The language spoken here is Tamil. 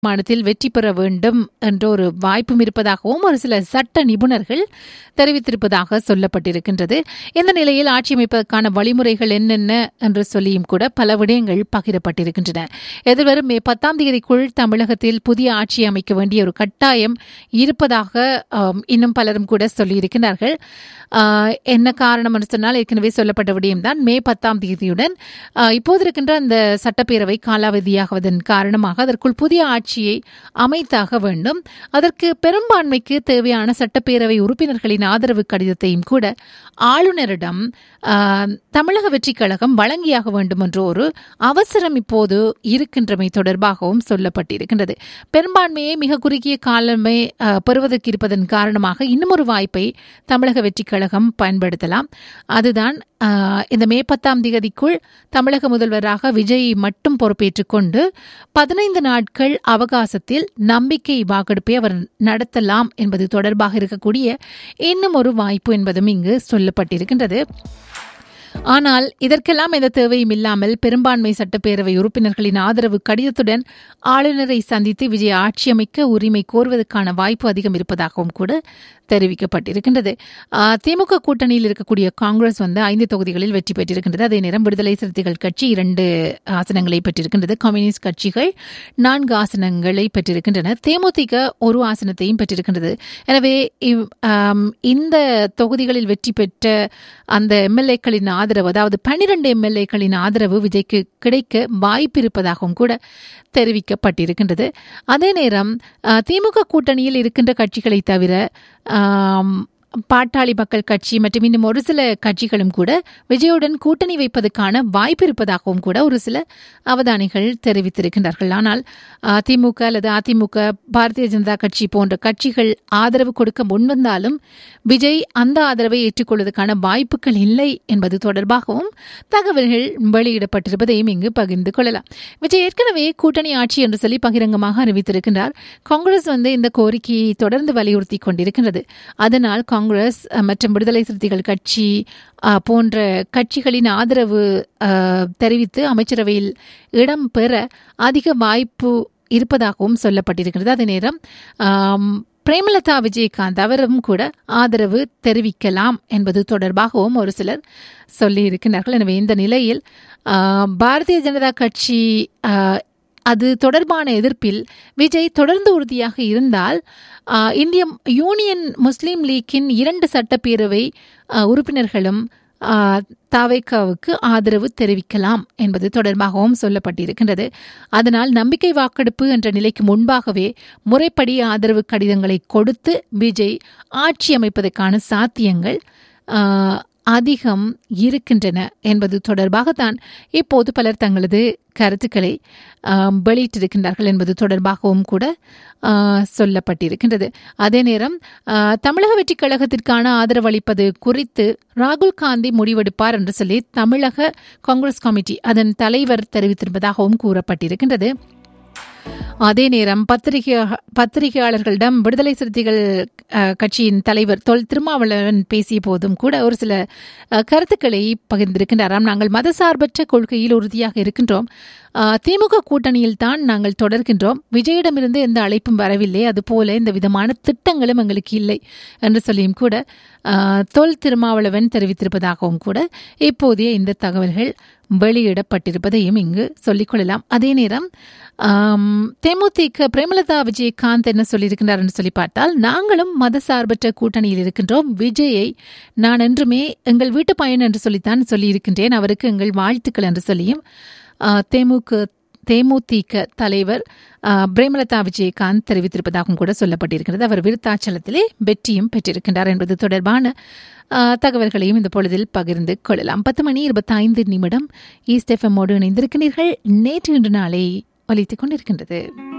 மாநிலத்தில் வெற்றி பெற வேண்டும் என்ற ஒரு வாய்ப்பும் இருப்பதாகவும் ஒரு சில சட்ட நிபுணர்கள் தெரிவித்திருப்பதாக சொல்லப்பட்டிருக்கின்றது இந்த நிலையில் ஆட்சி அமைப்பதற்கான வழிமுறைகள் என்னென்ன என்று சொல்லியும் கூட பல விடயங்கள் பகிரப்பட்டிருக்கின்றன எதிர்வரும் மே பத்தாம் தேதிக்குள் தமிழகத்தில் புதிய ஆட்சி அமைக்க வேண்டிய ஒரு கட்டாயம் இருப்பதாக ஆம், இன்னும் பலரும் கூட சொல்லியிருக்கிறார்கள் ஆஹ், என்ன காரணம் என்று சொன்னால் ஏற்கனவே சொல்லப்பட்ட விடயம்தான் மே பத்தாம் தேதியுடன் ஆஹ், இப்போது இருக்கின்ற அந்த சட்டப்பேரவை காலாவதியாகுவதன் காரணமாக அதற்குள் புதிய ஆட்சியை அமைத்தாக வேண்டும் அதற்கு பெரும்பான்மைக்கு தேவையான சட்டப்பேரவை உறுப்பினர்களின் ஆதரவு கடிதத்தையும் கூட ஆளுநரிடம் ஆஹ், தமிழக வெற்றிக் கழகம் வழங்கியாக வேண்டும் என்ற ஒரு அவசரம் இப்போது இருக்கின்றமை தொடர்பாகவும் சொல்லப்பட்டிருக்கின்றது பெரும்பான்மையை மிக குறுகிய காலமே ஆஹ், பெறுவதற்கு இருப்பதன் காரணமாக இன்னும் ஒரு வாய்ப்பை தமிழக வெற்றிக் கழகம் பயன்படுத்தலாம் அதுதான் ஆஹ், இந்த மே பத்தாம் தேதிக்குள் தமிழக முதல்வராக விஜய் மட்டும் பொறுப்பேற்றுக் கொண்டு பதினைந்து நாட்கள் அவகாசத்தில் நம்பிக்கை வாக்கெடுப்பை அவர் நடத்தலாம் என்பது தொடர்பாக இருக்கக்கூடிய இன்னும் ஒரு வாய்ப்பு என்பதும் இங்கு சொல்லப்பட்டிருக்கின்றது ஆனால் இதற்கெல்லாம் எந்த தேவையும் இல்லாமல் பெரும்பான்மை சட்டப்பேரவை உறுப்பினர்களின் ஆதரவு கடிதத்துடன் ஆளுநரை சந்தித்து விஜய் ஆட்சி அமைக்க உரிமை கோருவதற்கான வாய்ப்பு அதிகம் இருப்பதாகவும் கூட தெரிவிக்கப்பட்டிருக்கின்றது ஆஹ், திமுக கூட்டணியில் இருக்கக்கூடிய காங்கிரஸ் வந்து ஐந்து தொகுதிகளில் வெற்றி பெற்றிருக்கின்றது அதே நேரம் விடுதலை சிறுத்தைகள் கட்சி இரண்டு ஆசனங்களை பெற்றிருக்கின்றது கம்யூனிஸ்ட் கட்சிகள் நான்கு ஆசனங்களை பெற்றிருக்கின்றன தேமுதிக ஒரு ஆசனத்தையும் பெற்றிருக்கின்றது எனவே இவ்- ஆம், இந்த தொகுதிகளில் வெற்றி பெற்ற அந்த எம்எல்ஏக்களின் ஆதரவு அதாவது பனிரெண்டு எம்எல்ஏக்களின் ஆதரவு விஜய்க்கு கிடைக்க வாய்ப்பு இருப்பதாகவும் கூட தெரிவிக்கப்பட்டிருக்கின்றது அதே நேரம் அஹ், திமுக கூட்டணியில் இருக்கின்ற கட்சிகளை தவிர ஆம், பாட்டாளி மக்கள் கட்சி மற்றும் இன்னும் ஒரு சில கட்சிகளும் கூட விஜயுடன் கூட்டணி வைப்பதற்கான வாய்ப்பு இருப்பதாகவும் கூட ஒரு சில அவதானிகள் தெரிவித்திருக்கின்றார்கள் ஆனால் திமுக அல்லது அதிமுக பாரதிய ஜனதா கட்சி போன்ற கட்சிகள் ஆதரவு கொடுக்க முன்வந்தாலும் விஜய் அந்த ஆதரவை ஏற்றுக்கொள்வதற்கான வாய்ப்புகள் இல்லை என்பது தொடர்பாகவும் தகவல்கள் வெளியிடப்பட்டிருப்பதையும் இங்கு பகிர்ந்து கொள்ளலாம் விஜய் ஏற்கனவே கூட்டணி ஆட்சி என்று சொல்லி பகிரங்கமாக அறிவித்திருக்கின்றார் காங்கிரஸ் வந்து இந்த கோரிக்கையை தொடர்ந்து வலியுறுத்தி கொண்டிருக்கின்றது அதனால் காங்கிரஸ் அஹ், மற்றும் விடுதலை சிறுத்தைகள் கட்சி அஹ், போன்ற கட்சிகளின் ஆதரவு அஹ், தெரிவித்து அமைச்சரவையில் இடம் பெற அதிக வாய்ப்பு இருப்பதாகவும் சொல்லப்பட்டிருக்கிறது அதே நேரம் ஆம், பிரேமலதா விஜயகாந்த் அவரும் கூட ஆதரவு தெரிவிக்கலாம் என்பது தொடர்பாகவும் ஒரு சிலர் சொல்லி இருக்கின்றார்கள் எனவே இந்த நிலையில் ஆ, பாரதிய ஜனதா கட்சி ஆ, அது தொடர்பான எதிர்ப்பில் விஜய் தொடர்ந்து உறுதியாக இருந்தால் ஆ, இந்திய யூனியன் முஸ்லீம் லீக்கின் இரண்டு சட்டப்பேரவை ஆ, உறுப்பினர்களும் ஆ, தாவேக்காவுக்கு ஆதரவு தெரிவிக்கலாம் என்பது தொடர்பாகவும் சொல்லப்பட்டிருக்கின்றது அதனால் நம்பிக்கை வாக்கெடுப்பு என்ற நிலைக்கு முன்பாகவே முறைப்படி ஆதரவு கடிதங்களை கொடுத்து விஜய் ஆட்சி அமைப்பதற்கான சாத்தியங்கள் ஆ, அதிகம் இருக்கின்றன என்பது தொடர்பாகத்தான் இப்போது பலர் தங்களது கருத்துக்களை ஆ, வெளியிட்டிருக்கின்றார்கள் என்பது தொடர்பாகவும் கூட ஆ, சொல்லப்பட்டிருக்கின்றது அதே நேரம் ஆ, தமிழக வெற்றிக் கழகத்திற்கான ஆதரவு அளிப்பது குறித்து ராகுல் காந்தி முடிவெடுப்பார் என்று சொல்லி தமிழக காங்கிரஸ் கமிட்டி அதன் தலைவர் தெரிவித்திருப்பதாகவும் கூறப்பட்டிருக்கின்றது அதே நேரம் பத்திரிகை பத்திரிகையாளர்களிடம் விடுதலை சிறுத்தைகள் அஹ், கட்சியின் தலைவர் தொல் திருமாவளவன் பேசிய போதும் கூட ஒரு சில அஹ், கருத்துக்களை பகிர்ந்திருக்கின்றாராம் நாங்கள் மதசார்பற்ற கொள்கையில் உறுதியாக இருக்கின்றோம் அஹ், திமுக கூட்டணியில் தான் நாங்கள் தொடர்கின்றோம் விஜயிடமிருந்து எந்த அழைப்பும் வரவில்லை அதுபோல இந்த விதமான திட்டங்களும் எங்களுக்கு இல்லை என்று சொல்லியும் கூட அஹ், தொல் திருமாவளவன் தெரிவித்திருப்பதாகவும் கூட இப்போதைய இந்த தகவல்கள் வெளியிடப்பட்டிருப்பதையும் இங்கு சொல்லிக்கொள்ளலாம் அதே நேரம் ஆம், தேமுதிக பிரேமலதா விஜயகாந்த் என்ன சொல்லியிருக்கிறார் என்று சொல்லி பார்த்தால் நாங்களும் மதசார்பற்ற கூட்டணியில் இருக்கின்றோம் விஜயை நான் என்றுமே எங்கள் வீட்டு பையன் என்று சொல்லித்தான் சொல்லியிருக்கின்றேன் அவருக்கு எங்கள் வாழ்த்துக்கள் என்று சொல்லியும் ஆ, தேமுக தேமுதிக தலைவர் ஆ, பிரேமலதா விஜயகாந்த் தெரிவித்திருப்பதாகவும் கூட சொல்லப்பட்டிருக்கிறது அவர் விருத்தாச்சலத்திலே வெற்றியும் பெற்றிருக்கின்றார் என்பது தொடர்பான ஆ, தகவல்களையும் இந்த பொழுதில் பகிர்ந்து கொள்ளலாம் பத்து மணி இருபத்தைந்து நிமிடம் ஈஸ்ட் எஃப்எம்மோடு இணைந்திருக்கிறீர்கள் நேற்று இன்று நாளை ஒலித்துக் கொண்டிருக்கின்றது